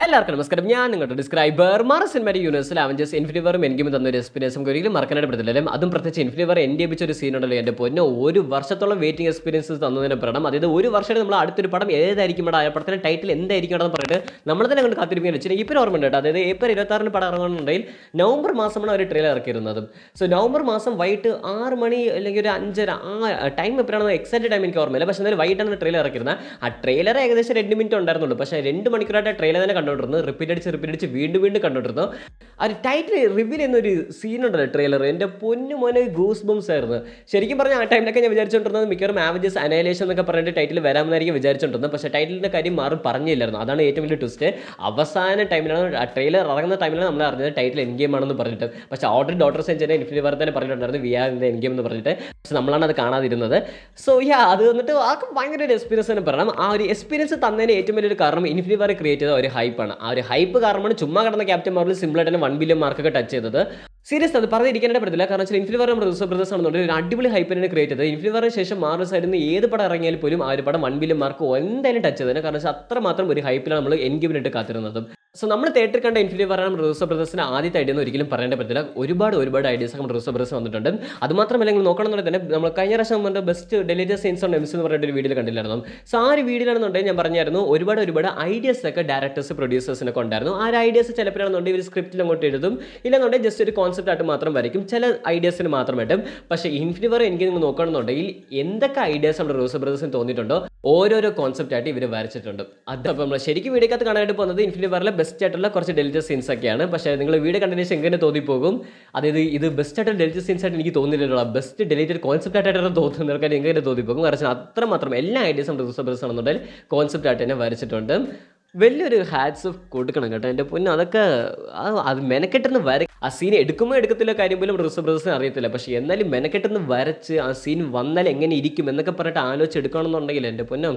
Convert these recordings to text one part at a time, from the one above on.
എല്ലാവർക്കും നമസ്കാരം ഞാൻ നിങ്ങളുടെ ഡിസ്ക്രൈബർ മാറ സിനിമാറ്റിക് യൂണിവേഴ്സിൽ അവഞ്ചേഴ്സ് ഇൻഫിനിറ്റി വറും എനിക്കും തന്ന ഒരു എക്സ്പീരിയൻസ് നമുക്ക് ഒരിക്കലും മറക്കാനായിട്ട് പറ്റത്തില്ല അതും പ്രത്യേകിച്ച് ഇൻഫിനിറ്റി വർ എൻ്റെ വെച്ച ഒരു സീൻ ഉണ്ടല്ലോ എൻ്റെ പൊന്നെ ഒരു വർഷത്തോളം വെയിറ്റിംഗ് എക്സ്പീരിയൻസ് തന്നതിന് പടം അതായത് ഒരു വർഷമായിട്ട് നമ്മൾ അടുത്തൊരു പടം ഏതായിരിക്കും പടം ആ പടത്തിൻ്റെ ടൈറ്റിൽ എന്തായിരിക്കും എന്ന് പറഞ്ഞിട്ട് നമ്മൾ തന്നെ കൊണ്ട് കാത്തിരിക്കാൻ വെച്ചാൽ ഇപ്പോൾ ഓർമ്മ ഉണ്ട് കേട്ടോ അതായത് ഏപ്രിൽ ഇരുപത്താറിന് പടം ഇറങ്ങുന്നുണ്ടെങ്കിൽ നവംബർ മാസമാണ് അവർ ട്രെയിലർ ഇറക്കിയിരുന്നത് സോ നവംബർ മാസം വൈകിട്ട് ആറ് മണി അല്ലെങ്കിൽ ഒരു അഞ്ചര ആ ടൈം എപ്പോഴാണെന്ന് എക്സാക്ട് ടൈം എനിക്ക് ഓർമ്മയില്ല പക്ഷേ എന്നാലും വൈകിട്ടാണ് ട്രെയിലർ ഇറക്കിയിരുന്നത് ആ ട്രെയിലർ ഏകദേശം രണ്ട് മിനിറ്റ് ഉണ്ടായിരുന്നുള്ളൂ പക്ഷേ രണ്ട് മണിക്കൂറായിട്ട് ട്രെയിലർ തന്നെ കണ്ടുകൊണ്ടിരുന്നു റിപ്പീറ്റ് അടിച്ച് റിപ്പീറ്റ് അടിച്ച് വീണ്ടും വീണ്ടും കണ്ടുകൊണ്ടിരുന്നു ആ ഒരു ടൈറ്റിൽ റിവീൽ എന്നൊരു സീൻ ഉണ്ടല്ലോ ട്രെയിലർ എൻ്റെ പൊന്നു മോനെ ഗൂസ് ബംസ് ആയിരുന്നു ശരിക്കും പറഞ്ഞാൽ ആ ടൈമിലൊക്കെ ഞാൻ വിചാരിച്ചുകൊണ്ടിരുന്നത് മിക്കവാറും ആവഞ്ചസ് അനൈലേഷൻ എന്നൊക്കെ പറഞ്ഞിട്ട് ടൈറ്റിൽ വരാമെന്നായിരിക്കും വിചാരിച്ചുകൊണ്ടിരുന്നത് പക്ഷേ ടൈറ്റിലിൻ്റെ കാര്യം മാറും പറഞ്ഞില്ലായിരുന്നു അതാണ് ഏറ്റവും വലിയ ട്വിസ്റ്റ് അവസാന ടൈമിലാണ് ആ ട്രെയിലർ ഇറങ്ങുന്ന ടൈമിലാണ് നമ്മൾ അറിഞ്ഞത് ടൈറ്റിൽ എൻ ഗെയിം ആണെന്ന് പറഞ്ഞിട്ട് പക്ഷേ ഓൾറെഡി ഡോക്ടർ സെഞ്ചിനെ ഇൻഫിനി വർ തന്നെ പറഞ്ഞിട്ടുണ്ടായിരുന്നു വി ആർ എൻ ഗെയിം എന്ന് പറഞ്ഞിട്ട് പക്ഷേ നമ്മളാണ് അത് കാണാതിരുന്നത് സോ യാ അത് വന്നിട്ട് ആൾക്ക് ഭയങ്കര ഒരു എക്സ്പീരിയൻസ് തന്നെ പറയണം ആ ഒരു എക്സ്പീരിയൻസ് തന്നതിന് ഏറ്റവും വലിയൊരു കാരണം ഇൻഫിനി വർ ക്രിയേറ്റ് ചെയ്ത ഒരു ഹൈപ്പാണ് ആ ഒരു ഹൈപ്പ് കാരണമാണ് ചുമ്മാ കിടന്ന ക്യാപ്റ്റൻ മാർവൽ സിമ്പിളായിട്ട് തന്നെ വൺ ബില്യൺ മാർക്കൊക്കെ ടച്ച് ചെയ്തത് സീരിയസ് അത് പറഞ്ഞിരിക്കാനായിട്ട് പറ്റില്ല കാരണം വെച്ചാൽ ഇൻഫിനി വർ നമ്മുടെ ബ്രദേഴ്സ് ആണെന്നുണ്ടെങ്കിൽ ഒരു അടിപൊളി ഹൈപ്പിനെ ക്രിയേറ്റ് ചെയ്തത് ഇൻഫിനി വറിന് ശേഷം മാർവൽ സൈഡിൽ നിന്ന് ഏത് പടം ഇറങ്ങിയാലും പോലും ആ ഒരു പടം വൺ ബില്യൺ മാർക്ക് എന്തായാലും ടച്ച് ചെയ്തത് കാരണം വെച്ചാൽ അത്രമാത്രം ഒരു ഹൈപ്പിലാണ് നമ്മൾ എൻ ഗെയിമിനിട്ട് കാത്തിരുന്നത് സോ നമ്മൾ തേറ്റർ കണ്ട ഇൻഫിനി വറാണ് റൂസോ ബ്രദേഴ്സിന് ആദ്യത്തെ ഐഡിയ എന്ന് ഒരിക്കലും പറയേണ്ട പറ്റില്ല ഒരുപാട് ഒരുപാട് ഐഡിയസ് നമ്മുടെ റൂസോ ബ്രദേഴ്സ് വന്നിട്ടുണ്ട് അത് മാത്രമല്ല നിങ്ങൾ നോക്കണമെന്നുണ്ടെങ്കിൽ തന്നെ നമ്മൾ കഴിഞ്ഞ പ്രാവശ്യം നമ്മുടെ ബെസ്റ്റ് ഡെലിജർ സീൻസ് ഓൺ എംസ് എന്ന് പറഞ്ഞിട്ട് ഒരു വീഡിയോയിൽ കണ്ടില്ലായിരുന്നു സോ ആ ഒരു വീഡിയോയിലാണെന്നുണ്ടെങ്കിൽ ഞാൻ പറഞ്ഞായിരുന്നു ഒരുപാട് ഒരുപാട് ഐഡിയസ് ഒക്കെ ഡയറക്ടേഴ്സ് പ്രൊഡ്യൂസേഴ്സിനൊക്കെ ഉണ്ടായിരുന്നു ആ ഒരു ഐഡിയസ് ചിലപ്പോഴാണെന്നുണ്ടെങ്കിൽ ഇവർ സ്ക്രിപ്റ്റിൽ അങ്ങോട്ട് എഴുതും ഇല്ലെന്നുണ്ടെങ്കിൽ ജസ്റ്റ് ഒരു കോൺസെപ്റ്റ് ആയിട്ട് മാത്രം വരയ്ക്കും ചില ഐഡിയസിന് മാത്രമായിട്ടും പക്ഷേ ഇൻഫിനി വർ എനിക്ക് നിങ്ങൾ നോക്കണമെന്നുണ്ടെങ്കിൽ എന്തൊക്കെ ഐഡിയാസ് നമ്മുടെ റൂസോ ബ്രദേഴ്സിന് തോന്നിയിട്ടുണ്ടോ ഓരോരോ കോൺസെപ്റ്റ് ആയിട്ട് ഇവർ വരച്ചിട്ടുണ്ട് അതപ്പോൾ നമ്മൾ ശരിക്കും വീഡിയോക്കകത്ത് കാണാനായിട്ട് പോകുന്നത് ഇൻഫിനി വറിലെ ബെസ്റ്റ് ആയിട്ടുള്ള കുറച്ച് ഡെലിജർ സീൻസ് ഒക്കെയാണ് പക്ഷേ നിങ്ങൾ വീഡിയോ കണ്ടതിന് ശേഷം എങ്ങനെ തോന്നിപ്പോകും അതായത് ഇത് ബെസ്റ്റ് ആയിട്ടുള്ള ഡെലിജർ സീൻസ് ആയിട്ട് എനിക്ക് തോന്നില്ലല്ലോ ബെസ്റ്റ് ഡെലിറ്റഡ് കോൺസെപ്റ്റ് ആയിട്ടാണ് തോന്നുന്നവർക്ക് എങ്ങനെ തോന്നിപ്പോകും കാരണം അത്രമാത്രം എല്ലാ ഐഡിയസും റിസർവ് ബ്രസ് ആണെന്നുണ്ടെങ്കിൽ കോൺസെപ്റ്റ് ആയിട്ട് തന്നെ വരച്ചിട്ടുണ്ട് വലിയൊരു ഹാറ്റ്സ് ഓഫ് കൊടുക്കണം കേട്ടോ എൻ്റെ പൊന്നു അതൊക്കെ ആ- അത് മെനക്കെട്ടെന്ന് വര ആ സീൻ എടുക്കുമ്പോൾ എടുക്കത്തില്ല കാര്യം പോലും റിസർവ് ബ്രദേഴ്സിന് അറിയത്തില്ല പക്ഷേ എന്നാലും മെനക്കെട്ടെന്ന് വരച്ച് ആ സീൻ വന്നാൽ എങ്ങനെ ഇരിക്കും എന്നൊക്കെ പറഞ്ഞിട്ട് ആലോചിച്ച് എടുക്കണമെന്നുണ്ടെങ്കിൽ എൻ്റെ പൊന്നും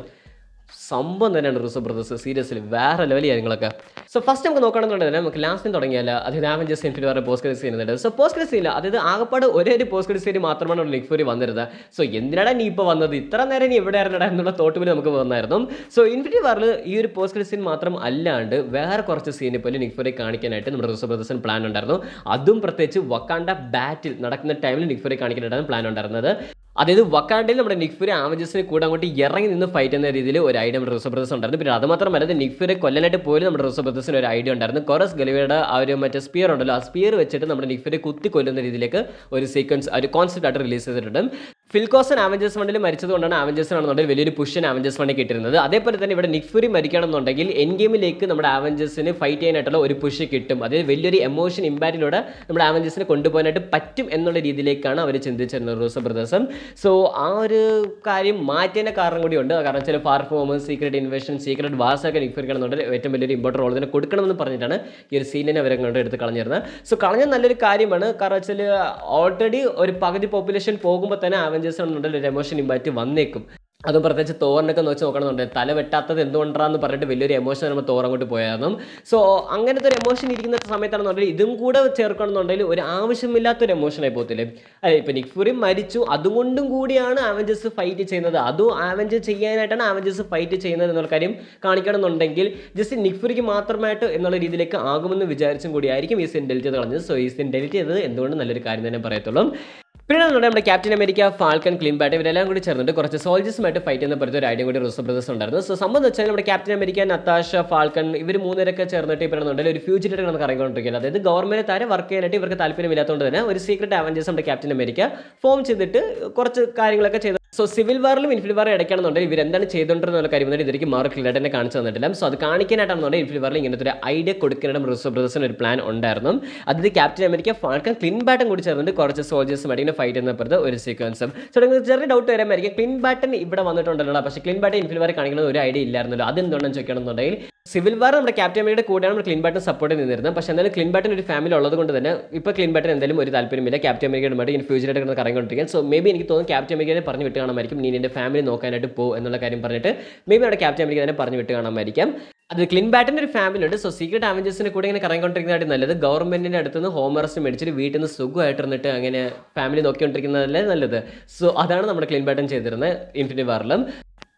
സംഭവം തന്നെയാണ് റിസർവ് ബ്രദേഴ്സ് സീരിയസ്ലി വേറെ ലെവൽ കാര്യങ്ങളൊക്കെ സോ ഫസ്റ്റ് നമുക്ക് നോക്കണമെന്നുണ്ടെങ്കിൽ നമുക്ക് ലാസ്റ്റിന് തുടങ്ങിയാൽ അതായത് ആവഞ്ചേഴ്സ് ഇൻഫിനി വേറെ പോസ്റ്റ് ക്രെഡിറ്റ് സീൻ ഉണ്ട് സോ പോസ്റ്റ് ക്രെഡിറ്റ് സീനില്ല അതായത് ആകപ്പാട് ഒരേ ഒരു പോസ്റ്റ് ക്രെഡിറ്റ് സീൻ മാത്രമാണ് നിക് ഫ്യൂരി വന്നിരുന്നത് സോ എന്തിനാടാ നീ ഇപ്പോൾ വന്നത് ഇത്ര നേരം നീ എവിടെ ആയിരുന്നടാ എന്നുള്ള തോട്ട് പോലും നമുക്ക് വന്നായിരുന്നു സോ ഇൻഫിനി വാറിൽ ഈ ഒരു പോസ്റ്റ് ക്രെഡിറ്റ് സീൻ മാത്രം അല്ലാണ്ട് വേറെ കുറച്ച് സീനിൽ പോലും നിക് ഫ്യൂരി കാണിക്കാനായിട്ട് നമ്മുടെ റിസർവ് ബ്രദേഴ്സിന് പ്ലാൻ ഉണ്ടായിരുന്നു അതും പ്രത്യേകിച്ച് വക്കാണ്ട ബാറ്റിൽ നടക്കുന്ന ടൈമിൽ നിക് ഫ്യൂരി കാണിക്കാനായിട്ടാണ് പ്ലാൻ ഉണ്ടായിരുന്നത് അതായത് വക്കാണ്ടയിൽ നമ്മുടെ നിക്ഫുരെ ആവഞ്ചസിനെ കൂടെ അങ്ങോട്ട് ഇറങ്ങി നിന്ന് ഫൈറ്റ് എന്ന രീതിയിൽ ഒരു ഐഡിയ നമ്മുടെ റിസർവ് ബ്രദേഴ്സ് ഉണ്ടായിരുന്നു പിന്നെ അത് മാത്രമല്ല നിക്ഫുരെ കൊല്ലാനായിട്ട് പോലും നമ്മുടെ റിസർവ് ബ്രദേഴ്സിന് ഒരു ഐഡിയ ഉണ്ടായിരുന്നു കൊറസ് ഗലിവയുടെ ആ ഒരു മറ്റേ സ്പിയർ ഉണ്ടല്ലോ ആ സ്പിയർ വെച്ചിട്ട് നമ്മുടെ നിക്ഫുരെ കുത്തി കൊല്ലുന്ന രീതിയിലേക്ക് ഒരു സീക്വൻസ് ഒരു കോൺസെപ്റ്റ് ആയിട്ട് റിലീസ് ചെയ്തിട്ടുണ്ട് ഫിൽക്കോസൻ ആവഞ്ചേഴ്സ് ഫണ്ടിൽ മരിച്ചതുകൊണ്ടാണ് ആവഞ്ചേഴ്സ് ആണെന്നുണ്ടെങ്കിൽ വലിയൊരു പുഷൻ ആവഞ്ചേഴ്സ് ഫണ്ടിൽ കിട്ടിയിരുന്നത് അതേപോലെ തന്നെ ഇവിടെ നിക്ഫുരി മരിക്കണമെന്നുണ്ടെങ്കിൽ എൻ ഗെയിമിലേക്ക് നമ്മുടെ ആവഞ്ചേഴ്സിന് ഫൈറ്റ് ചെയ്യാനായിട്ടുള്ള ഒരു പുഷ് കിട്ടും അതായത് വലിയൊരു എമോഷൻ ഇമ്പാക്റ്റിലൂടെ നമ്മുടെ ആവഞ്ചേഴ്സിനെ കൊണ്ടുപോകാനായിട്ട് പറ്റും എന്നുള്ള രീതിയിലേക്കാണ് അവർ ചിന്തിച്ചിരുന്നത് റൂസോ ബ്രദേഴ്സും സോ ആ ഒരു കാര്യം മാറ്റിയതിൻ്റെ കാരണം കൂടിയുണ്ട് കാരണം ചില far from secret invasion secret wars ഒക്കെ നിക്ഫുരിക്കണമെന്നുണ്ട് ഏറ്റവും വലിയൊരു ഇമ്പോർട്ടൻ്റ് റോൾ തന്നെ കൊടുക്കണമെന്ന് പറഞ്ഞിട്ടാണ് ഈ ഒരു സീനിനെ അവരെ കൊണ്ട് എടുത്ത് കളഞ്ഞിരുന്നത് സോ കളഞ്ഞ നല്ലൊരു കാര്യമാണ് കാരണം വെച്ചാൽ ഓൾറെഡി ഒരു പകുതി പോപ്പുലേഷൻ പോകുമ്പോൾ തന്നെ ആവഞ്ചേഴ്സ് എന്നുണ്ടെങ്കിൽ ഒരു എമോഷൻ ഇമ്പാക്റ്റ് വന്നേക്കും അതും പ്രത്യേകിച്ച് തോറിനൊക്കെ നോക്കി നോക്കണമെന്നുണ്ട് തല വെട്ടാത്തത് എന്തുകൊണ്ടാന്ന് പറഞ്ഞിട്ട് വലിയൊരു എമോഷൻ നമ്മൾ തോർ അങ്ങോട്ട് പോയായിരുന്നു സോ അങ്ങനത്തെ ഒരു എമോഷൻ ഇരിക്കുന്ന സമയത്താണെന്നുണ്ടെങ്കിൽ ഇതും കൂടെ ചേർക്കണമെന്നുണ്ടെങ്കിൽ ഒരു ആവശ്യമില്ലാത്തൊരു എമോഷനായി പോകത്തില്ലേ അല്ലെ ഇപ്പം നിക്ഫുറി മരിച്ചു അതുകൊണ്ടും കൂടിയാണ് ആവഞ്ചേഴ്സ് ഫൈറ്റ് ചെയ്യുന്നത് അതും ആവഞ്ചേഴ്സ് ചെയ്യാനായിട്ടാണ് ആവഞ്ചേഴ്സ് ഫൈറ്റ് ചെയ്യുന്നത് എന്നുള്ള കാര്യം കാണിക്കണമെന്നുണ്ടെങ്കിൽ ജസ്റ്റ് നിക്ഫുറിക്ക് മാത്രമായിട്ട് എന്നുള്ള രീതിയിലേക്ക് ആകുമെന്ന് വിചാരിച്ചും കൂടിയായിരിക്കും ഈ സീൻ ഡെലിറ്റ് ചെയ്ത് കളഞ്ഞത് സോ ഈ സീൻ ഡെലിറ്റ് ചെയ്തത് എന്തുകൊണ്ട് നല്ലൊരു കാര്യം തന്നെ പറയത്തുള്ളൂ പിന്നെ നമ്മുടെ നമ്മുടെ Captain America Falcon Clint Barton ഇവരെല്ലാം കൂടി ചേർന്നിട്ട് കുറച്ച് സോൾജേഴ്സുമായിട്ട് ഫൈറ്റ് ചെയ്യുന്ന പറ്റുന്ന ഒരു ഐഡിയ കൂടി റിസർവ് ബ്രദേഴ്സ് ഉണ്ടായിരുന്നു സോ സംബന്ധം വെച്ചാൽ നമ്മുടെ ക്യാപ്റ്റൻ അമേരിക്ക നത്താഷ ഫാൽക്കൺ ഇവർ മൂന്നുപേരൊക്കെ ചേർന്നിട്ട് ഇവരുണ്ടെങ്കിൽ ഒരു ഫ്യൂച്ചറായിട്ട് നമുക്ക് ഇറങ്ങിക്കൊണ്ടിരിക്കുന്നത് അതായത് ഗവൺമെന്റ് താരെ വർക്ക് ചെയ്യാനായിട്ട് ഇവർക്ക് താല്പര്യമില്ലാത്തതുകൊണ്ട് തന്നെ ഒരു സീക്രട്ട് അവഞ്ചേഴ്സ് നമ്മുടെ ക്യാപ്റ്റൻ അമേരിക്ക ഫോം ചെയ്തിട്ട് കുറച്ച് കാര്യങ്ങളൊക്കെ ചെയ്ത് സോ സിവിൽ വാറിലും ഇൻഫിൽ വാറും ഇടയ്ക്കാണെന്നുണ്ടെങ്കിൽ ഇവർ എന്താണ് ചെയ്തുകൊണ്ടിരുന്ന കാര്യം വന്നിട്ട് ഇതിലേക്ക് മാറി ക്ലിയർ തന്നെ കാണിച്ചു തന്നിട്ടില്ല സോ അത് കാണിക്കാനായിട്ടാണെന്നുണ്ടെങ്കിൽ ഇൻഫിൽ വാറിൽ ഇങ്ങനത്തെ ഒരു ഐഡിയ കൊടുക്കാനായിട്ട് റിസർവ് ബ്രദേഴ്സിന് ഒരു പ്ലാൻ ഉണ്ടായിരുന്നു അതായത് Captain America Falcon Clint Barton കൂടി ചേർന്നിട്ട് കുറച്ച് സോൾജേഴ്സുമായിട്ട് ഇങ്ങനെ ഫൈറ്റ് ചെയ്യുന്നപ്പോഴത്തെ ഒരു സീക്വൻസും സോ നിങ്ങൾക്ക് ചെറിയ ഡൗട്ട് വരാമായിരിക്കും ക്ലിൻ ബാറ്റൻ ഇവിടെ വന്നിട്ടുണ്ടല്ലോ പക്ഷേ ക്ലിൻ ബാറ്റൻ ഇൻഫിൽ വാർ കാണിക്കുന്ന ഒരു ഐഡിയ ഇല്ലായിരുന്നല്ലോ അതെന്തുകൊണ്ടെന്ന് ചോദിക്കണമെന്നുണ്ടെങ്കിൽ സിവിൽ വാർ നമ്മുടെ ക്യാപ്റ്റൻ അമേരിയുടെ കൂടെയാണ് നമ്മൾ ക്ലീൻ ബാറ്റൻ സപ്പോർട്ട് നിന്നിരുന്നത് പക്ഷേ എന്നാലും ക്ലീൻ ബാറ്റൻ ഒരു ഫാമിലി ഉള്ളത് കൊണ്ട് തന്നെ ഇപ്പോൾ ക്ലീൻ ബാറ്റൻ എന്തായാലും ഒരു താല്പര്യമില്ല ക്യാപ്റ്റൻ അമേരിക്കയുടെ ഇൻ ഫ്യൂച്ചറായിട്ട് കിടന്ന് കറങ്ങിക്കൊണ്ടിരിക്കാൻ സോ മേ ബി എനിക്ക് തോന്നുന്നു ക്യാപ്റ്റൻ അമേരിക്കയെ പറഞ്ഞു വിട്ട് കാണാമായിരിക്കും നീ നിന്റെ ഫാമിലി നോക്കാനായിട്ട് പോ എന്നുള്ള കാര്യം പറഞ്ഞിട്ട് മേ ബി അവിടെ ക്യാപ്റ്റൻ അമേരിക്ക തന്നെ പറഞ്ഞു വിട്ട് കാണാമായിരിക്കും അത് ക്ലിൻ ബാറ്റിന്റെ ഒരു ഫാമിലി ഉണ്ട് സോ സീക്രട്ട് അവഞ്ചേഴ്സിന് കൂടെ ഇങ്ങനെ കറങ്ങിക്കൊണ്ടിരിക്കുന്നതായിട്ട് നല്ലത് ഗവൺമെന്റിന്റെ അടുത്ത് നിന്ന് ഹോം അറസ്റ്റ് മേടിച്ചിട്ട് വീട്ടിൽ നിന്ന് സുഖമായിട്ട് ഇരുന്നിട്ട് അങ്ങനെ ഫാമിലി നോക്കിക്കൊണ്ടിരിക്കുന്നതല്ലേ നല്ലത് സോ അതാണ് നമ്മുടെ ക്ലിൻ ബാറ്റൻ ചെയ്തിരുന്നത് ഇൻഫിനിറ്റി വാറിലും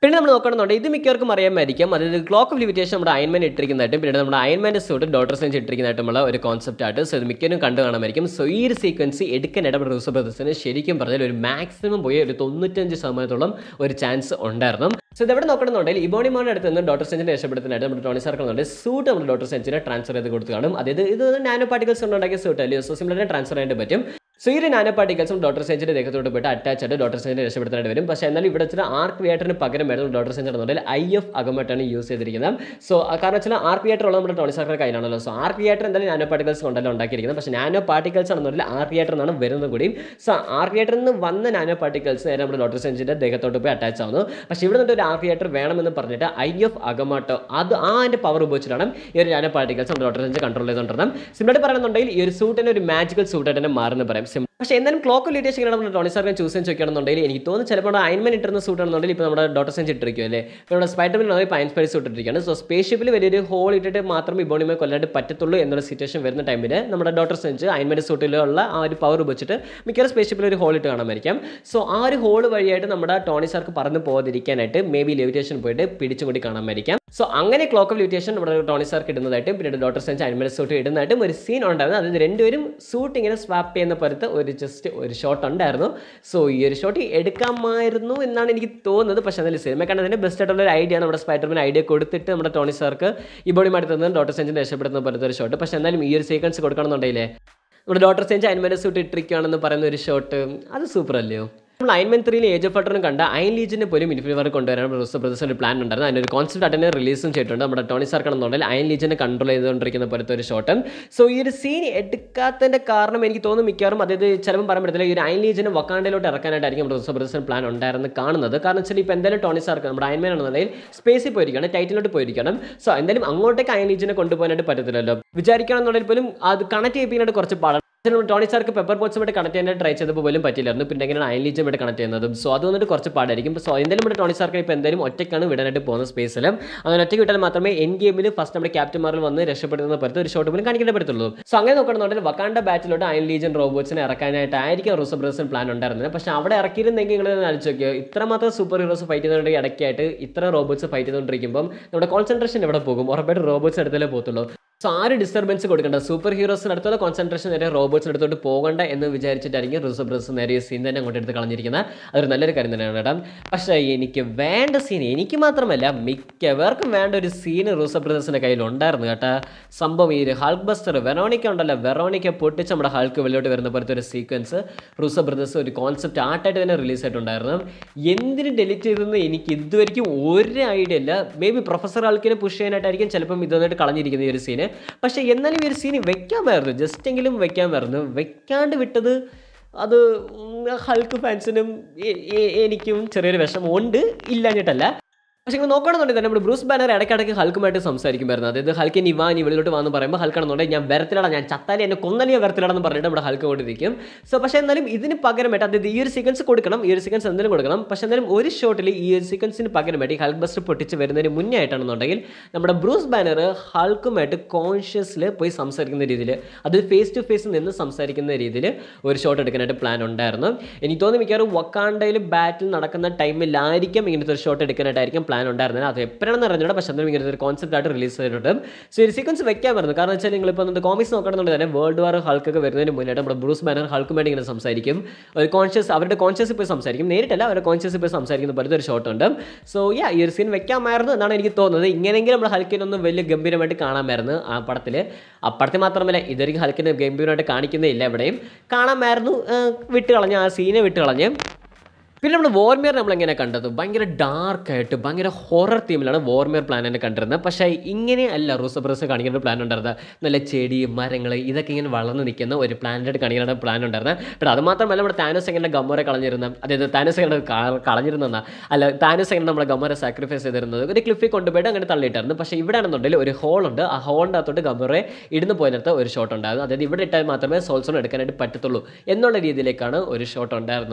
പിന്നെ നമ്മൾ നോക്കണമെന്നുണ്ട് ഇത് മിക്കവർക്കും അറിയാമായിരിക്കും അതായത് ക്ലോക്ക് ഓഫ് ലിമിറ്റേഷൻ നമ്മുടെ അയൻമാൻ ഇട്ടിരിക്കുന്നതായിട്ടും പിന്നെ നമ്മുടെ അയൻമാൻ്റെ സൂട്ട് ഡോട്ടർ സയൻസ് ഇട്ടിരിക്കുന്നതായിട്ടുമുള്ള ഒരു കോൺസെപ്റ്റ് ആയിട്ട് സോ ഇത് മിക്കവരും കണ്ടു കാണാമായിരിക്കും സോ ഈ ഒരു സീക്വൻസി എടുക്കാനായിട്ട് നമ്മുടെ റൂസോ ബ്രദേഴ്സിന് ശരിക്കും പറഞ്ഞാൽ ഒരു മാക്സിമം പോയി ഒരു തൊണ്ണൂറ്റഞ്ച് ശതമാനത്തോളം ഒരു ചാൻസ് ഉണ്ടായിരുന്നു സോ ഇതെവിടെ നോക്കണമെന്നുണ്ടെങ്കിൽ ഇബോണിമോയുടെ അടുത്ത് നിന്ന് ഡോട്ടർ സെഞ്ചിനെ രക്ഷപ്പെടുത്താനായിട്ട് നമ്മുടെ ടോണി സർക്കിൾ ഉണ്ട് സൂട്ട് നമ്മുടെ ഡോട്ടർ സെഞ്ചിനെ ട്രാൻസ്ഫർ ചെയ്ത് കൊടുത്ത് കാണും അതായത് ഇത് നാനോ പാർട്ടിക്കൽസ് ഉണ്ടാക്കിയ സൂട്ട് അല്ലേ സോ സിമിലറിനെ ട്രാൻസ്ഫർ ചെയ്യാൻ പറ്റും സോ ഈ ഒരു നാനോ പാർട്ടിക്കൽസും ഡോട്ടർ സെഞ്ചിന്റെ ദേഹത്തോട്ട് പോയിട്ട് അറ്റാച്ച് ആയിട്ട് ഡോട്ടർ സെഞ്ചിനെ രക്ഷപ്പെടുത്താനായിട്ട് വരും പക്ഷേ എന്നാൽ ഇവിടെ വെച്ചാൽ ആർക്ക് വിയേറ്ററിന് പകരം വരുന്ന ഡോട്ടർ സെഞ്ചർ എന്നുണ്ടെങ്കിൽ ഐ എഫ് അകമായിട്ടാണ് യൂസ് ചെയ്തിരിക്കുന്നത് സോ കാരണം വെച്ചാൽ ആർക്ക് വിയേറ്റർ ഉള്ളത് നമ്മുടെ ടോണി സർക്കിൾ കയ്യിലാണല്ലോ സോ ആർക്ക് വിയേറ്റർ എന്തായാലും നാനോ പാർട്ടിക്കൽസ് കൊണ്ടല്ലോ ഉണ്ടാക്കിയിരിക്കുന്നത് പക്ഷേ നാനോ പാർട്ടിക്കൽസ് ആണെന്നുണ്ടെങ്കിൽ ആർക്ക് വിയേറ്റർ എന്നാണ് വരുന്നത് കൂടി സോ ആർക്ക് വിയേറ്ററിൽ നിന്ന് വന്ന നാനോ പാർട്ടിക്കൽസ് നേരെ നമ്മുടെ ഡോട്ടർ സെഞ്ചിന്റെ ദേഹത്തോട്ട് പോയി അറ്റാച്ച് ആവുന്നു പക്ഷേ ഇവിടെ നിന്നിട്ട് ഒരു ആർക്ക് വിയേറ്റർ വേണമെന്ന് പറഞ്ഞിട്ട് ഐ എഫ് അകമാട്ടോ അത് ആ അതിന്റെ പവർ ഉപയോഗിച്ചിട്ടാണ് ഈ ഒരു നാനോ പാർട്ടിക്കൽസ് നമ്മുടെ ഡോട്ടർ സെഞ്ച് കൺട്രോൾ ചെയ്തുകൊണ്ടിരുന്നത് സിമ്പിളായിട്ട് പറയുന്നുണ്ടെങ്കിൽ ഈ ഒരു സൂട്ടിന് ഒരു മാജിക്കൽ സൂട്ടായിട്ട് തന്നെ മാറുന്നു പറയാം Sim- പക്ഷേ എന്തായാലും ക്ലോക്ക് ലിറ്റേഷൻ ഇങ്ങനെ നമ്മുടെ ടോണി സാറിനെ ചൂസ് ചെയ്യാൻ ചോദിക്കണമെന്നുണ്ടെങ്കിൽ എനിക്ക് തോന്നുന്നു ചിലപ്പോൾ അയൻമെൻ ഇട്ടിരുന്ന സൂട്ട് ആണെന്നുണ്ടെങ്കിൽ ഇപ്പോൾ നമ്മുടെ ഡോട്ടർ സെഞ്ച് ഇട്ടിരിക്കും അല്ലേ ഇപ്പോൾ നമ്മുടെ സ്പൈഡർമെൻ ആണെങ്കിൽ പൈൻ സ്പൈസ് സൂട്ട് ഇട്ടിരിക്കുകയാണ് സോ സ്പേസ്ഷിപ്പിൽ വലിയൊരു ഹോൾ ഇട്ടിട്ട് മാത്രം ഇബോണിമെ കൊല്ലാണ്ട് പറ്റത്തുള്ളൂ എന്നുള്ള സിറ്റുവേഷൻ വരുന്ന ടൈമിൽ നമ്മുടെ ഡോട്ടർ സെഞ്ച് അയൻമെൻ്റെ സൂട്ടിലുള്ള ആ ഒരു പവർ ഉപയോഗിച്ചിട്ട് മിക്കവാറും സ്പേസ്ഷിപ്പിൽ ഒരു ഹോൾ ഇട്ട് കാണാമായിരിക്കാം സോ ആ ഒരു ഹോൾ വഴിയായിട്ട് നമ്മുടെ ടോണി സാർക്ക് പറന്ന് പോകാതിരിക്കാനായിട്ട് മേ ബി ലെവിറ്റേഷൻ പോയിട്ട് പിടിച്ചും കൂടി കാണാമായിരിക്കും സോ അങ്ങനെ ക്ലോക്ക് ഓഫ് ലിമിറ്റേഷൻ നമ്മുടെ ടോണി സാർക്ക് ഇടുന്നതായിട്ടും പിന്നെ ഡോട്ടർ സെഞ്ച് അനിമൽ സൂട്ട് ഇടുന്നതായിട്ടും ഒരു സീൻ ഉണ്ടായിരുന്നു അതായത് രണ്ടുപേരും സൂട്ട് ഇങ്ങനെ സ്വാപ്പ് ചെയ്യുന്ന പോലത്തെ ഒരു ജസ്റ്റ് ഒരു ഷോട്ട് ഉണ്ടായിരുന്നു സോ ഈ ഒരു ഷോട്ട് എടുക്കാമായിരുന്നു എന്നാണ് എനിക്ക് തോന്നുന്നത് പക്ഷേ അതിൽ സിനിമ കണ്ടതിൻ്റെ ബെസ്റ്റ് ആയിട്ടുള്ള ഒരു ഐഡിയ ആണ് നമ്മുടെ സ്പൈഡർമാൻ ഐഡിയ കൊടുത്തിട്ട് നമ്മുടെ ടോണി സാർക്ക് ഈ ബോഡി മാറ്റി തന്നത് ഡോട്ടർ സെഞ്ചിനെ രക്ഷപ്പെടുന്ന പോലത്തെ ഒരു ഷോട്ട് പക്ഷേ എന്നാലും ഈ ഒരു സീക്വൻസ് കൊടുക്കണമെന്നുണ്ടെങ്കിലേ നമ്മുടെ ഡോട്ടർ സെഞ്ച് അനിമൽ സൂട്ട് ഇട്ടിരിക്കുകയാണെന്ന് പറയുന്ന ഒരു ഷോട്ട് അത് സൂപ്പർ അല്ലയോ നമ്മൾ അയൻമെൻ ത്രീയിൽ ഏജ് ഓഫ് അട്ടറും കണ്ട അയൻ ലീജിനെ പോലും ഇൻഫിനിവർ കൊണ്ടുവരാൻ റൂസോ ബ്രദേഴ്സിന് ഒരു പ്ലാൻ ഉണ്ടായിരുന്നു അതിൻ്റെ ഒരു കോൺസെപ്റ്റ് അട്ടനെ റിലീസും ചെയ്തിട്ടുണ്ട് നമ്മുടെ ടോണി സാർക്കാണെന്നുണ്ടെങ്കിൽ അയൻ ലീജിനെ കൺട്രോൾ ചെയ്തുകൊണ്ടിരിക്കുന്ന പോലത്തെ ഒരു ഷോട്ട് സോ ഈ ഒരു സീൻ എടുക്കാത്തതിൻ്റെ കാരണം എനിക്ക് തോന്നുന്നു മിക്കവാറും അതായത് ചിലപ്പോൾ പറയാൻ പറ്റത്തില്ല ഈ ഒരു അയൻ ലീജിനെ വക്കാണ്ടയിലോട്ട് ഇറക്കാനായിട്ടായിരിക്കും റൂസോ ബ്രദേഴ്സിന് പ്ലാൻ ഉണ്ടായിരുന്നു കാണുന്നത് കാരണം വെച്ചാൽ ഇപ്പോൾ എന്തായാലും ടോണി സാർക്ക് നമ്മുടെ അയൻമാൻ ആണെന്നുണ്ടെങ്കിൽ സ്പേസിൽ പോയിരിക്കണം ടൈറ്റിലോട്ട് പോയിരിക്കണം സോ എന്തായാലും അങ്ങോട്ടേക്ക് അയൻ ലീജിനെ കൊണ്ടുപോകാനായിട്ട് പറ്റത്തില്ലല്ലോ വിചാരിക്കണമെന്നുണ്ടെങ്കിൽ പോലും അത് കണക്ട് ചെയ്യിപ്പിക്കാനായിട്ട് കുറച്ച് പാടാണ് ഇതിന് ടോണി സാർക്ക് പെപ്പർ പോട്ട്സുമായിട്ട് കണക്ട് ചെയ്യാൻ ട്രൈ ചെയ്തപ്പോൾ പോലും പറ്റില്ലായിരുന്നു പിന്നെ എങ്ങനെയാണ് അയൻ ലീജുമായിട്ട് കണക്ട് ചെയ്യുന്നതും സോ അത് വന്നിട്ട് കുറച്ച് പാടായിരിക്കും സോ എന്തായാലും ഇവിടെ ടോണി സാർക്ക് ഇപ്പോൾ എന്തായാലും ഒറ്റയ്ക്കാണ് വിടാനായിട്ട് പോകുന്ന സ്പേസിൽ അങ്ങനെ ഒറ്റയ്ക്ക് വിട്ടാൽ മാത്രമേ എൻ ഗെയിമിൽ ഫസ്റ്റ് നമ്മുടെ ക്യാപ്റ്റൻ മാറിൽ വന്ന് രക്ഷപ്പെടുന്ന പറ്റത്ത് ഒരു ഷോട്ട് പോലും കാണിക്കാൻ പറ്റത്തുള്ളൂ സോ അങ്ങനെ നോക്കണമെന്നുണ്ടെങ്കിൽ വക്കാണ്ട ബാറ്റിലോട്ട് അയൻ ലീജൻ റോബോട്സിനെ ഇറക്കാനായിട്ടായിരിക്കും റൂസോ ബ്രദേഴ്സിന് പ്ലാൻ ഉണ്ടായിരുന്നത് പക്ഷേ അവിടെ ഇറക്കിയിരുന്നെങ്കിൽ നിങ്ങൾ ആലോചിച്ച് നോക്കിയോ ഇത്രമാത്രം സൂപ്പർ ഹീറോസ് ഫൈറ്റ് ചെയ്തുകൊണ്ട് ഇടയ്ക്കായിട്ട് ഇത്ര റോബോട്സ് ഫൈറ്റ് ചെയ്തുകൊണ്ടിരിക്കുമ്പോൾ നമ്മുടെ കോൺസെൻട്രേഷൻ എവിടെ പോകും ഉറപ്പായിട്ട് റോബോട്സ് അടുത്തല്ലേ പോകത്തുള്ളൂ സോ ആ ഒരു ഡിസ്റ്റർബൻസ് കൊടുക്കേണ്ട സൂപ്പർ ഹീറോസിന് അടുത്തുള്ള കോൺസെൻട്രേഷൻ നേരെ റോബോട്സിന് അടുത്തോട്ട് പോകണ്ട എന്ന് വിചാരിച്ചിട്ടായിരിക്കും റിസോ ബ്രസ് നേരെ സീൻ തന്നെ അങ്ങോട്ട് എടുത്ത് കളഞ്ഞിരിക്കുന്നത് അതൊരു നല്ലൊരു കാര്യം തന്നെയാണ് കേട്ടോ പക്ഷേ എനിക്ക് വേണ്ട സീൻ എനിക്ക് മാത്രമല്ല മിക്കവർക്കും വേണ്ട ഒരു സീൻ റൂസോ ബ്രദേഴ്സിൻ്റെ കയ്യിൽ ഉണ്ടായിരുന്നു കേട്ടോ സംഭവം ഈ ഒരു ഹൾക്ക് ബസ്റ്റർ വെറോണിക്ക ഉണ്ടല്ലോ വെറോണിക്ക പൊട്ടിച്ച് നമ്മുടെ ഹൾക്ക് വെളിയോട്ട് വരുന്ന പോലത്തെ ഒരു സീക്വൻസ് റൂസോ ബ്രദേഴ്സ് ഒരു കോൺസെപ്റ്റ് ആർട്ടായിട്ട് തന്നെ റിലീസ് ആയിട്ടുണ്ടായിരുന്നു എന്തിന് ഡെലിറ്റ് ചെയ്തെന്ന് എനിക്ക് ഇതുവരെയ്ക്കും ഒരു ഐഡിയ ഇല്ല മേ ബി പ്രൊഫസർ ആൾക്കിനെ പുഷ് ചെയ്യാനായിട്ടായിരിക്കും ചിലപ്പം ഇത് വന്നിട്ട് കളഞ്ഞിരിക്കുന്ന ഈ ഒരു സീന് പക്ഷേ എന്നാലും ഈ ഒരു സീന് വെക്കാമായിരുന്നു ജസ്റ്റ് എങ്കിലും വെക്കാമായിരുന്നു വെക്കാണ്ട് വിട്ടത് അത് ഹൾക്ക് ഫാൻസിനും എ- എ- എനിക്കും ചെറിയൊരു വിഷമമുണ്ട് ഇല്ലാഞ്ഞിട്ടല്ല പക്ഷേ നിങ്ങൾ നോക്കണമെന്നുണ്ടെങ്കിൽ തന്നെ നമ്മുടെ ബ്രൂസ് ബാനർ ഇടയ്ക്കിടയ്ക്ക് ഹൾക്കുമായിട്ട് സംസാരിക്കുമായിരുന്നു അതായത് ഹൽക്ക് നീ വാ നീ വെളിയിലോട്ട് വന്ന് പറയുമ്പോൾ ഹൽക്കാണെന്നുണ്ടെങ്കിൽ ഞാൻ വരത്തിലട ഞാൻ ചത്താലി എന്നെ കൊന്നലിയ വരത്തിലടെന്ന് പറഞ്ഞിട്ട് നമ്മുടെ ഹൾക്ക് കൊണ്ടിരിക്കും സോ പക്ഷേ എന്നാലും ഇതിന് പകരമായിട്ട് അതായത് ഈ ഒരു സീക്വൻസ് കൊടുക്കണം ഈ ഒരു സീക്വൻസ് എന്തെങ്കിലും കൊടുക്കണം പക്ഷേ എന്നാലും ഒരു ഷോട്ടിൽ ഈ ഒരു സീക്വൻസിന് പകരമായിട്ട് ഈ ഹൾക്ക് ബസ്റ്റർ പൊട്ടിച്ച് വരുന്നതിന് മുന്നേ ആയിട്ടാണെന്നുണ്ടെങ്കിൽ നമ്മുടെ ബ്രൂസ് ബാനർ ഹൾക്കുമായിട്ട് കോൺഷ്യസിൽ പോയി സംസാരിക്കുന്ന രീതിയിൽ അത് ഫേസ് ടു ഫേസ് നിന്ന് സംസാരിക്കുന്ന രീതിയിൽ ഒരു ഷോട്ട് എടുക്കാനായിട്ട് പ്ലാൻ ഉണ്ടായിരുന്നു എനിക്ക് തോന്നുന്നു മിക്കവാറും വക്കാണ്ടയിൽ ബാറ്റിൽ നടക്കുന്ന ടൈമിലായിരിക്കും ഇങ്ങനത്തെ ഒരു ഷോട്ട് എടുക്കാനായിട്ടായിരിക്കും പ്ലാൻ ഉണ്ടായിരുന്നത് അത് എപ്പോഴാണെന്ന് അറിഞ്ഞൂടെ പക്ഷേ അന്നേരം ഇങ്ങനത്തെ ഒരു കോൺസെപ്റ്റ് ആയിട്ട് റിലീസ് ചെയ്തിട്ടുണ്ട് സോ ഒരു സീക്വൻസ് വെക്കാൻ വരുന്നത് കാരണം വെച്ചാൽ നിങ്ങളിപ്പോൾ നമ്മുടെ കോമിക്സ് നോക്കണമെന്നുണ്ടെങ്കിൽ തന്നെ വേൾഡ് വാർ ഹൾക്കൊക്കെ വരുന്നതിന് മുന്നേ നമ്മുടെ ബ്രൂസ് ബാനർ ഹൾക്കുമായിട്ട് ഇങ്ങനെ സംസാരിക്കും ഒരു കോൺഷ്യസ് അവരുടെ കോൺഷ്യസ് പോയി സംസാരിക്കും നേരിട്ടല്ല അവരുടെ കോൺഷ്യസ് പോയി സംസാരിക്കുന്ന പോലത്തെ ഒരു ഷോട്ട് ഉണ്ട് സോ യാ ഈ ഒരു സീൻ വെക്കാമായിരുന്നു എന്നാണ് എനിക്ക് തോന്നുന്നത് ഇങ്ങനെയെങ്കിലും നമ്മൾ ഹൽക്കിനൊന്നും വലിയ ഗംഭീരമായിട്ട് കാണാമായിരുന്നു ആ പടത്തിൽ ആ പടത്തിൽ മാത്രമല്ല ഇതൊരു ഹൽക്കിനെ ഗംഭീരമായിട്ട് കാണിക്കുന്നില്ല എവിടെയും കാണാമായിരുന്നു ആ, വിട്ട് കളഞ്ഞ് ആ സീനെ വിട്ട് കളഞ്ഞ് പിന്നെ നമ്മൾ വോർമിയർ നമ്മൾ എങ്ങനെ കണ്ടത് ഭയങ്കര ഡാർക്കായിട്ട് ഭയങ്കര ഹൊറർ തീമിലാണ് വോർമിയർ പ്ലാൻ തന്നെ കണ്ടിരുന്നത് പക്ഷേ ഇങ്ങനെ അല്ല റൂസ ബ്രസ് കാണിക്കുന്ന ഒരു പ്ലാൻ ഉണ്ടായിരുന്നത് നല്ല ചെടി മരങ്ങൾ ഇതൊക്കെ ഇങ്ങനെ വളർന്ന് നിൽക്കുന്ന ഒരു പ്ലാനറ്റ് കാണിക്കുന്ന പ്ലാൻ ഉണ്ടായിരുന്നത് പക്ഷേ അത് മാത്രമല്ല നമ്മുടെ താനോസ് എങ്ങനെ ഗമ്മോരെ കളഞ്ഞിരുന്ന അതായത് താനോസ് എങ്ങനെ കളഞ്ഞിരുന്ന അല്ല താനോസ് എങ്ങനെ നമ്മുടെ ഗമ്മോരെ സാക്രിഫൈസ് ചെയ്തിരുന്നത് ഒരു ക്ലിഫിൽ കൊണ്ടുപോയിട്ട് അങ്ങനെ തള്ളിയിട്ടായിരുന്നു പക്ഷേ ഇവിടെ ആണെന്നുണ്ടെങ്കിൽ ഒരു ഹോൾ ഉണ്ട് ആ ഹോളിൻ്റെ അകത്തോട്ട് ഗമ്മോറെ ഇടുന്ന പോയിനത്തെ ഒരു ഷോട്ട് ഉണ്ടായിരുന്നു അതായത് ഇവിടെ ഇട്ടാൽ മാത്രമേ സോൾസോൺ എടുക്കാനായിട്ട് പറ്റത്തുള്ളൂ എന്നുള്ള രീതിയിലേക്കാണ് ഒരു ഷോട്ട് ഉണ്ടായിരുന്നത്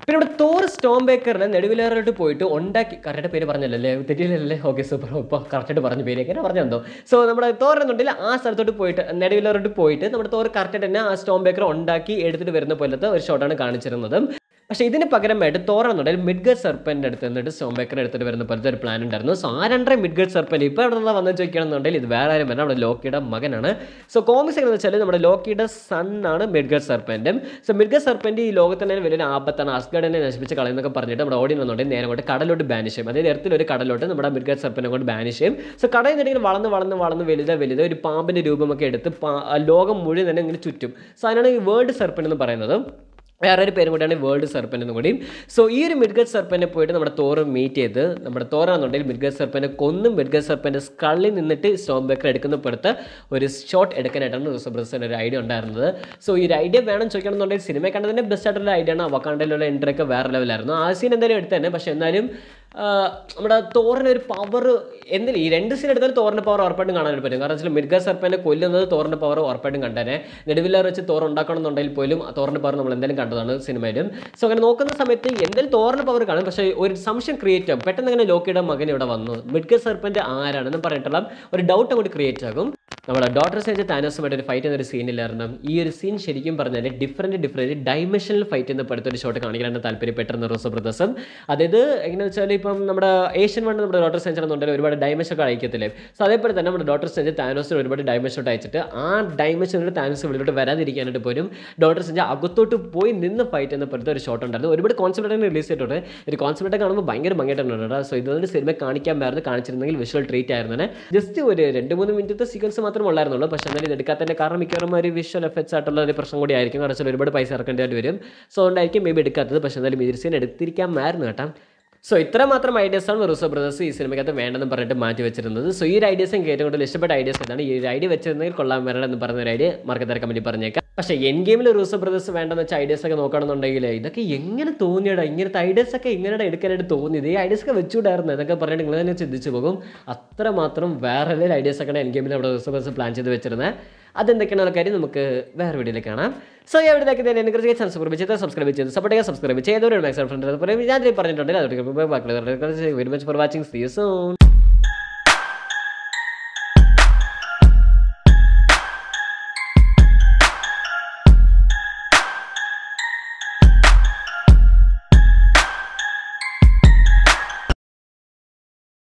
പിന്നെ ഇവിടെ തോർ സ്റ്റോം ബേക്കറിനെ നെടുവിലേറോട്ട് പോയിട്ട് ഉണ്ടാക്കി കറക്റ്റ് പേര് പറഞ്ഞല്ലേ തെറ്റിയില്ലല്ലേ ഓക്കെ സൂപ്പർ ഇപ്പോൾ കറക്റ്റായിട്ട് പറഞ്ഞ പേര് എങ്ങനെ പറഞ്ഞെന്തോ സോ നമ്മുടെ തോർ എന്നുണ്ടെങ്കിൽ ആ സ്ഥലത്തോട്ട് പോയിട്ട് നെടുവിലേറോട്ട് പോയിട്ട് നമ്മുടെ തോർ കറക്റ്റായിട്ട് തന്നെ ആ സ്റ്റോം ബേക്കർ ഉണ്ടാക്കി എടുത്തിട്ട് വരുന്ന പോലത്തെ ഒരു ഷോട്ടാണ് കാണിച്ചിരുന്നത് പക്ഷേ ഇതിന് പകരമായിട്ട് തോറന്നുണ്ടെങ്കിൽ മിഡ്ഗർ സർപ്പൻ്റെ അടുത്ത് നിന്നിട്ട് സ്റ്റോം ബേക്കർ എടുത്തിട്ട് വരുന്ന പോലത്തെ ഒരു പ്ലാൻ ഉണ്ടായിരുന്നു സോ ആ രണ്ടര മിഡ്ഗർ സർപ്പൻ ഇപ്പോൾ എവിടെ നിന്ന് വന്ന് ചോദിക്കുകയാണെന്നുണ്ടെങ്കിൽ ഇത് വേറെ ആരും വരണം നമ്മുടെ ലോക്കിയുടെ മകനാണ് സോ കോമിക്സ് എന്ന് വെച്ചാൽ നമ്മുടെ ലോക്കിയുടെ സൺ ആണ് മിഡ്ഗർ സർപ്പൻറ്റും സോ മിഡ്ഗർ സർപ്പൻറ്റ് ഈ ലോകത്തിന് തന്നെ വലിയൊരു ആപത്താണ് അസ്ഗഡിനെ നശിപ്പിച്ച് കളയുന്നൊക്കെ പറഞ്ഞിട്ട് നമ്മുടെ ഓഡിയൻ വന്നുകൊണ്ട് നേരെ കൊണ്ട് കടലോട്ട് ബാനിഷ് ചെയ്യും അതായത് എർത്തിലൊരു കടലോട്ട് നമ്മുടെ മിഡ്ഗർ സർപ്പനെ കൊണ്ട് ബാനിഷ് ചെയ്യും സോ കടയിൽ നിന്നിങ്ങനെ വളർന്ന് വളർന്ന് വളർന്ന് വലുത് വലുത് ഒരു പാമ്പിൻ്റെ രൂപമൊക്കെ എടുത്ത് പാ- ആ ലോകം മുഴുവൻ തന്നെ ഇങ്ങനെ ചുറ്റും സോ അതിനാണ് ഈ വേൾഡ് സർപ്പൻ എന്ന് പറയുന്നത് വേറൊരു പേരും കൂടിയാണ് വേൾഡ് സർപ്പൻ എന്നും കൂടിയും സോ ഈ ഒരു മിഡ്ഗഡ് സർപ്പനെ പോയിട്ട് നമ്മുടെ തോറ് മീറ്റ് ചെയ്ത് നമ്മുടെ തോറാന്നുണ്ടെങ്കിൽ മിഡ്ഗഡ് സർപ്പനെ കൊന്നും മിഡ്ഗഡ് സർപ്പൻ്റെ സ്കളിൽ നിന്നിട്ട് സ്റ്റോം ബേക്കർ എടുക്കുന്ന പുറത്ത് ഒരു ഷോട്ട് എടുക്കാനായിട്ടാണ് ഋഷഭ് ഒരു ഐഡിയ ഉണ്ടായിരുന്നത് സോ ഈ ഒരു ഐഡിയ വേണം ചോദിക്കണമെന്നുണ്ടെങ്കിൽ സിനിമ കണ്ടതിൻ്റെ ബെസ്റ്റ് ആയിട്ടുള്ള ഐഡിയ ആണ് വക്കാണ്ടയിലുള്ള എൻട്രി ഒക്കെ വേറെ ലെവലായിരുന്നു ആ സീൻ എന്തായാലും എടുത്ത് തന്നെ പക്ഷേ എന്നാലും ആ, നമ്മുടെ തോറിന് ഒരു പവർ എന്തില്ല ഈ രണ്ട് സീൻ എടുത്താലും തോറിൻ്റെ പവർ ഉറപ്പായിട്ടും കാണാനായിട്ട് പറ്റും കാരണം വെച്ചാൽ മിർഗ സർപ്പനെ കൊല്ലുന്നത് തോറിൻ്റെ പവർ ഉറപ്പായിട്ടും കണ്ടേനെ നെടുവില്ലാർ വെച്ച് തോർ ഉണ്ടാക്കണം എന്നുണ്ടെങ്കിൽ പോലും ആ തോറിൻ്റെ പവർ നമ്മൾ എന്തായാലും കണ്ടതാണ് സിനിമയിലും സോ അങ്ങനെ നോക്കുന്ന സമയത്ത് എന്തായാലും തോറിൻ്റെ പവർ കാണും പക്ഷേ ഒരു സംശയം ക്രിയേറ്റ് ആകും പെട്ടെന്ന് അങ്ങനെ ലോക്കിയുടെ മകൻ ഇവിടെ വന്നു മിഡ്ഗ സർപ്പൻ്റെ ആരാണെന്ന് പറഞ്ഞിട്ടുള്ള ഒരു ഡൗട്ട് അങ്ങോട്ട് ക്രിയേറ്റ് ആകും നമ്മുടെ ഡോട്ടർ സേജ് താനോസുമായിട്ട് ഒരു ഫൈറ്റ് എന്നൊരു സീനിലായിരുന്നു ഈ ഒരു സീൻ ശരിക്കും പറഞ്ഞാൽ ഡിഫറെൻറ്റ് ഡിഫറെൻറ്റ് ഡൈമെൻഷണൽ ഫൈറ്റ് എന്ന് പെടുത്തൊരു ഷോട്ട് കാണിക്കാനാണ് താല്പര്യപ്പെട്ടിരുന്ന റോസോ ബ്രദേഴ്സും അതായത് എങ്ങനെയാണെന്ന് വെച്ചാൽ ഇപ്പം നമ്മുടെ ഏഷ്യൻ വണ്ണ് നമ്മുടെ ഡോട്ടർ സെഞ്ചർ എന്നുണ്ടെങ്കിൽ ഒരുപാട് ഡൈമെൻഷൻ ഒക്കെ അയക്കത്തില്ലേ സോ അതേപോലെ തന്നെ നമ്മുടെ ഡോട്ടർ സെഞ്ചർ താനോസിന് ഒരുപാട് ഡൈമെൻഷൻ ഷോട്ട് അയച്ചിട്ട് ആ ഡൈമെൻഷനിൽ താനോസ് വെളിയിലോട്ട് വരാതിരിക്കാനായിട്ട് പോലും ഡോട്ടർ സെഞ്ചർ അകത്തോട്ട് പോയി നിന്ന് ഫൈറ്റ് എന്ന് പെടുത്ത ഒരു ഷോട്ട് ഉണ്ടായിരുന്നു ഒരുപാട് കോൺസെപ്റ്റ് റിലീസ് ചെയ്തിട്ടുണ്ട് ഒരു കോൺസെപ്റ്റ് കാണുമ്പോൾ ഭയങ്കര ഭംഗിയായിട്ടുണ്ട് സോ ഇതൊരു സിനിമ കാണിക്കാൻ വേറെ കാണിച്ചിരുന്നെങ്കിൽ വിഷ്വൽ ട്രീറ്റ് ആയിരുന്നു ജസ്റ്റ് ഒരു രണ്ട് മൂന്ന് മിനിറ്റത്തെ സീക്വൻസ് മാത്രമേ ഉള്ളായിരുന്നുള്ളൂ പക്ഷേ എന്നാലും ഇത് എടുക്കാത്തതിൻ്റെ കാരണം മിക്കവാറും ഒരു വിഷ്വൽ എഫക്ട്സ് ആയിട്ടുള്ള ഒരു പ്രശ്നം കൂടി ആയിരിക്കും കാരണം വെച്ചാൽ ഒരുപാട് പൈസ ഇറക്കേണ്ടതായിട്ട് വരും സോ അതുകൊണ്ടായിരിക്കും മേ ബി എടുക്കാത്തത് പക്ഷേ എന്നാലും ഈ സീൻ എടുത്തിരിക്കാമായിരുന്നു കേട്ടോ സോ ഇത്ര മാത്രം ഐഡിയാസാണ് റൂസോ ബ്രദേഴ്സ് ഈ സിനിമയ്ക്കകത്ത് വേണ്ടെന്ന് പറഞ്ഞിട്ട് മാറ്റി വെച്ചിരുന്നത് സോ ഈ ഒരു ഐഡിയാസ് എനിക്ക് ഏറ്റവും കൂടുതൽ ഇഷ്ടപ്പെട്ട ഐഡിയാസ് ഏതാണ് ഈ ഒരു ഐഡിയ വെച്ചിരുന്നെങ്കിൽ കൊള്ളാൻ വരണം എന്ന് പറഞ്ഞ ഒരു ഐഡിയ മാർക്കറ്റ് കമ്പനി പറഞ്ഞേക്കാം പക്ഷേ എൻ ഗെയിമിൽ റൂസോ ബ്രദേഴ്സ് വേണ്ടെന്ന് വെച്ച ഐഡിയാസ് ഒക്കെ നോക്കുകയാണെന്നുണ്ടെങ്കിൽ ഇതൊക്കെ എങ്ങനെ തോന്നിയടാ ഇങ്ങനത്തെ ഐഡിയാസ് ഒക്കെ എങ്ങനെയാണ് എടുക്കാനായിട്ട് തോന്നിയത് ഈ ഐഡിയാസ് ഒക്കെ വെച്ചുകൂടായിരുന്നു എന്നൊക്കെ പറഞ്ഞിട്ട് നിങ്ങൾ തന്നെ ചിന്തിച്ചു പോകും അത്ര മാത്രം വേറെ ലെവൽ ഐഡിയാസ് ഒക്കെ എൻ ഗെയിമിൽ നമ്മുടെ റൂസോ ബ്രദേഴ്സ് പ്ലാൻ ചെയ്ത് വെച്ചിരുന്നത് അതെന്തൊക്കെയാണ് കാര്യം നമുക്ക് വേറെ വീഡിയോയിൽ കാണാം സോ ഈ വീഡിയോയിലേക്ക് തന്നെ എനിക്ക് കുറച്ച് സബ്സ്ക്രൈബ് ചെയ്ത് സബ്സ്ക്രൈബ് ചെയ്ത് സപ്പോർട്ട് ചെയ്യുക സബ്സ്ക്രൈബ് ചെയ്തവരോട് മാക്സിമം ഫ്രണ്ട് ഞാൻ പറഞ്ഞിട്ടുണ്ടെങ്കിൽ അതോടെ ബാക്കിയുള്ള very much for watching see you soon